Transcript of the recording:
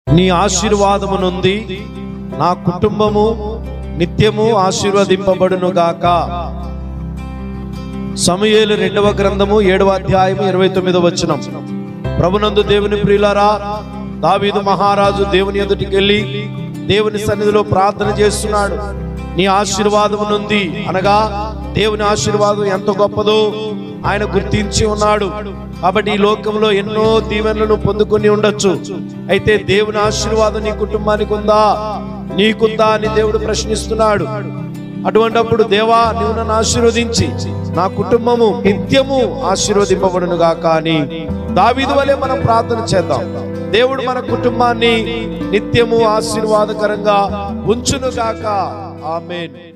నీ ఆశీర్వాదము నుండి నా కుటుంబము నిత్యము ఆశీర్వదింపబడును గాక సమయేలు రెండవ గ్రంథము ఏడవ అధ్యాయము ఇరవై తొమ్మిదవ వచనం ప్రభునందు దేవుని ప్రియులారా దావీదు మహారాజు దేవుని ఎదుటికి వెళ్ళి దేవుని సన్నిధిలో ప్రార్థన చేస్తున్నాడు నీ ఆశీర్వాదం నుండి అనగా దేవుని ఆశీర్వాదం ఎంత గొప్పదో ఆయన గుర్తించి ఉన్నాడు కాబట్టి ఈ లోకంలో ఎన్నో దీవెనలను పొందుకొని ఉండొచ్చు అయితే దేవుని ఆశీర్వాదం నీ కుటుంబానికి ఉందా నీకుందా అని దేవుడు ప్రశ్నిస్తున్నాడు అటువంటప్పుడు దేవా నువ్వు నన్ను ఆశీర్వదించి నా కుటుంబము నిత్యము ఆశీర్వదింపబడును గాక అని దావీదు వలె మనం ప్రార్థన చేద్దాం దేవుడు మన కుటుంబాన్ని నిత్యము ఆశీర్వాదకరంగా ఉంచును గాక ఆమేన్